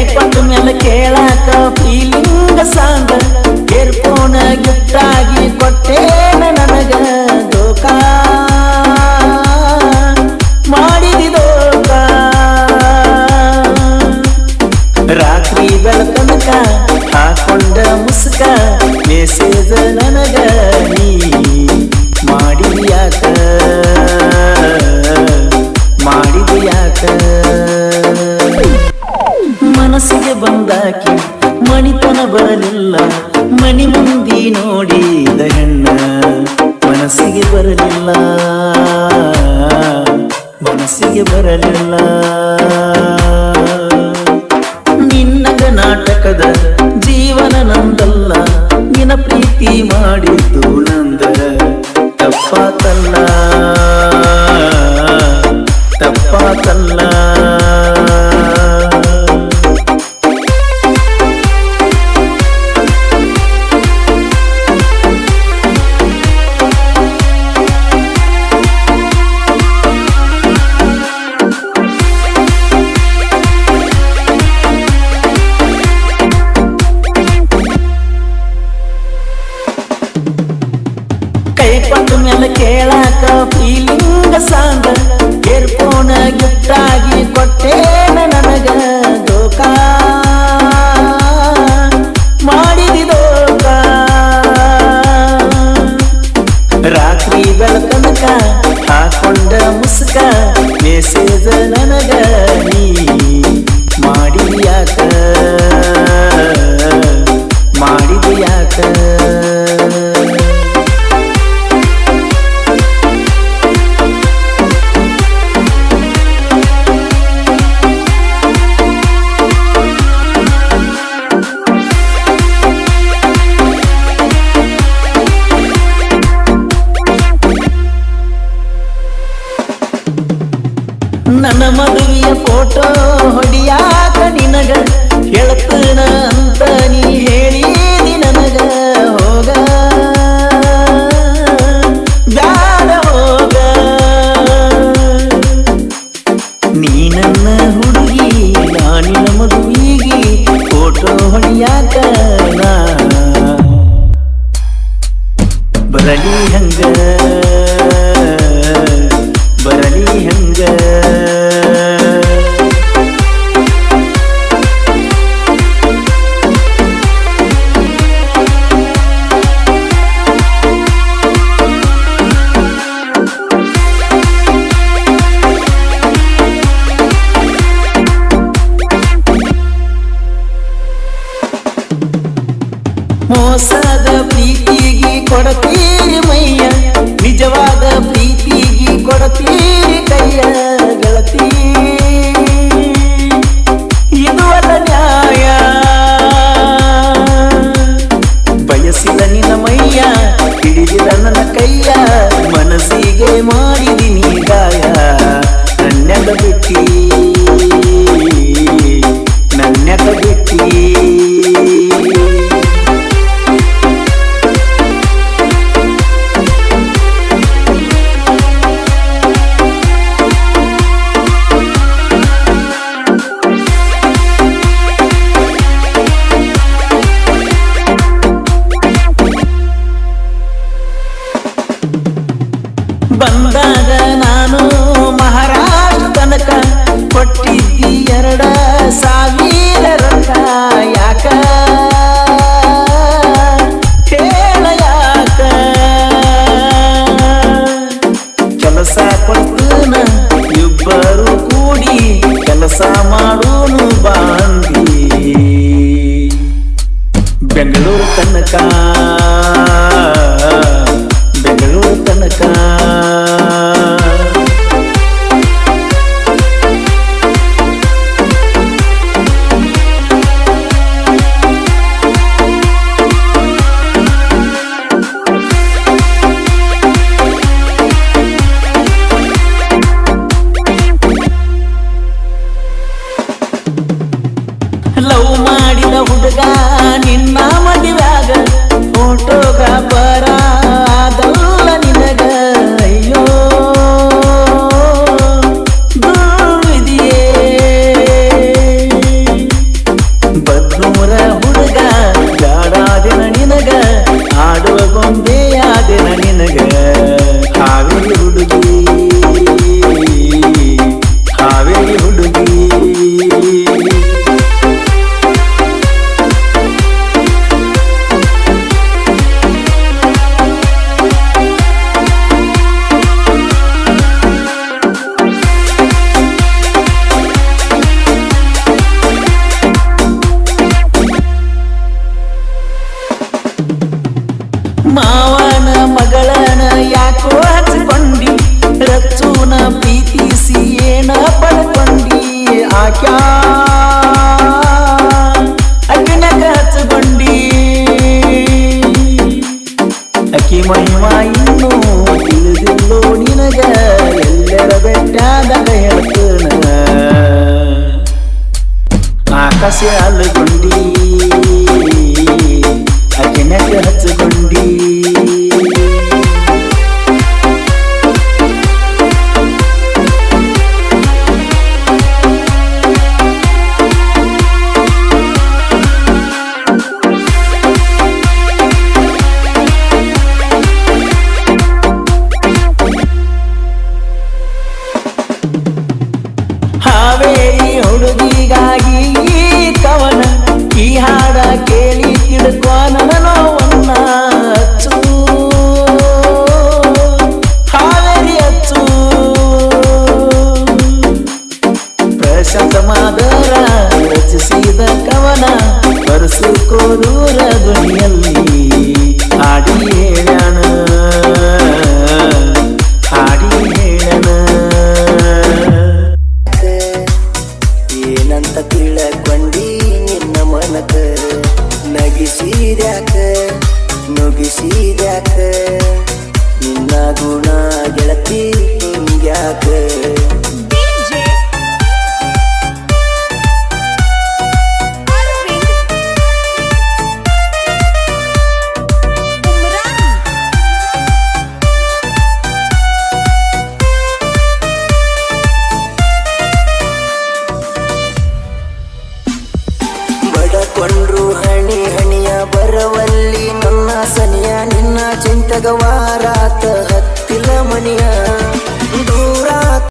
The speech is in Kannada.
ಕೊಟ್ಟ ಮೇಲೆ ಕೇಳಾಕ ಫೀಲಿಂಗ್ ಸಾಂಗ್ ಏರ್ಫೋನ್ ಗಿಫ್ಟ್ ಆಗಿ ಕೊಟ್ಟೇನ ನನಗ ದೋಕಾ ಮಾಡಿದಿ ದೋಕಾ ರಾತ್ರಿ ಬೆಳಕನಕ ಹಾಕೊಂಡ ಮುಸುಕ ಮೆಸೇಜ್ ನನಗ ನೀ ಮಾಡಿದ್ಯಾಕ ಮಾಡಿದ್ಯಾಕ ಮನಸ್ಸಿಗೆ ಬಂದಾಕಿ ಮಣಿತನ ಬರಲಿಲ್ಲ ಮಣಿ ಮುಂದಿ ನೋಡಿದ ಹೆಣ್ಣ ಮನಸ್ಸಿಗೆ ಬರಲಿಲ್ಲ ಮನಸ್ಸಿಗೆ ಬರಲಿಲ್ಲ ನಿನ್ನಗ ನಾಟಕದ ಜೀವನ ನಂದಲ್ಲ ನಿನ ಪ್ರೀತಿ ಮಾಡಿದ್ದು ನಂದರ ತಪ್ಪಾತಲ್ಲ ತಪ್ಪಾತಲ್ಲ ಕೈ ಕೊಟ್ಟ ಮೇಲೆ ಕೇಳಾಕ ಫೀಲಿಂಗ್ ಸಾಂಗ್ ಏರ್ಫೋನ್ ಗಿಫ್ಟ್ ಆಗಿ ಕೊಟ್ಟೇನ ನನಗ ದೋಕಾ ಮಾಡಿದಿ ದೋಕಾ ರಾತ್ರಿ ಬೆಳಕನಕ ಹಾಕೊಂಡ ಮುಸುಕ ಮೆಸೇಜ್ ನನಗ ನೀ ಮಾಡಿದ್ಯಾಕ ಮಾಡಿದ್ಯಾಕ ನನ್ನ ಮದುವೆಯ ಫೋಟೋ ಹೊಡಿಯಾಕ ನಿನಗ ಹೇಳ್ತನ ಅಂತ ನೀ ಹೇಳಿದಿ ನನಗ ಹೋಗ ಬ್ಯಾಡ ಹೋಗ ನೀ ನನ್ನ ಹುಡುಗಿ ನಾನಿನ ಮದುವಿಗಿ ಫೋಟೋ ಹೊಡಿಯಾಕ ನಾ ಬರಲಿ ಹಂಗ ಬರಲಿ ಹಂಗ ಮೋಸದ ಪ್ರೀತಿಗೆ ಕೊಡತೀರಿ ಮೈಯ ನಿಜವಾದ ಪ್ರೀತಿಗೆ ಕೊಡತೀರಿ ಕೈಯ ಗೆಳತಿ ಇದು ಅಲ್ಲ ನ್ಯಾಯ ಬಯಸಿದ ನಿನ್ನ ಮೈಯ ಹಿಡಿದಿದ ನನ್ನ ಕೈಯ ಮನಸ್ಸಿಗೆ ಮಾಡಿದಿನಿ ಗಾಯ ನನ್ನೆಲ್ಲ ಬಿಟ್ಟಿ ನನ್ನೆಲ್ಲ ಬಿಟ್ಟಿ ಬಂದಾಗ ನಾನು ಮಹಾರಾಷ್ಟ್ರ ತನಕ ಕೊಟ್ಟಿದ್ದಿ ಎರಡ ಸಾವಿರ ರೊಕ್ಕ ಯಾಕ ಹೇಳ ಯಾಕ ಕೆಲಸ ಕೊಡ್ತನ ಇಬ್ಬರು ಕೂಡಿ ಕೆಲಸ ಮಾಡೋನು ಬಾಂದಿ ಬೆಂಗಳೂರು ತನಕ ಬೆಂಗಳೂರು ತನಕ ಲವ್ ಮಾಡಿದ ಹುಡುಗ ನಿನ್ನ ಮದುವ್ಯಾಗ ಫೋಟೋಗ್ರಾಫರ ಅದಲ್ಲ ನಿನಗ ಅಯ್ಯೋ ದುರ್ವಿಧಿಯೇ ಹಾಕ್ಯ ಅಕ್ಕಿನಕ ಹಚ್ಚಗೊಂಡಿ ಅಕ್ಕಿ ಮಹಿಮಾ ಇನ್ನೂ ತಿಳಿದಿಲ್ಲೋ ನಿನಗ ಎಲ್ಲರ ಬೆಟ್ಟಾದಾಗ ಹೇಳ್ತೇನ ಆಕಾಶ ಅಲ್ಲಗೊಂಡಿ ಅಕ್ಕಿನಕ ಹಚ್ಚಗೊಂಡಿ ಹಾವೇರಿ ಹುಡುಗಿಗಾಗಿ ಈ ಕವನ ಈ ಹಾಡ ಕೇಳಿ ತಿಳ್ಕೊ ನನ್ನ ನೋವನ್ನ ಅಚ್ಚು ಹಾವೇರಿ ಅಚ್ಚು ಪ್ರಶಾಂತ ಮಾದರ ರಚಿಸಿದ ಕವನ ಬರೆಸುಕೋದೂರ ಧ್ವನಿಯಲ್ಲಿ ಹಾಡಿ ಹೇಳಣ ಹಾಡಿ ಹೇಳಣ ಏನಂತ ತಿಳಕೊಂಡಿ ನಿನ್ನ ಮನಕ ನಗಿಸಿದ್ಯಾಕ ನುಗಿಸಿದ್ಯಾಕ ನಿನ್ನ ಗುಣ ಗೆಳತಿ ಹಿಂಗ್ಯಾಕ DJ Arvind Umran ಬಡಕೊಂಡ್ರು ಹಣಿ ಹಣಿಯ ಬರವಲ್ಲಿ ನನ್ನ ಸನಿಯ ನಿನ್ನ ಚಿಂತಗವಾರಾತ ಹತ್ತಿಲ ಮಣಿಯ ದೂರ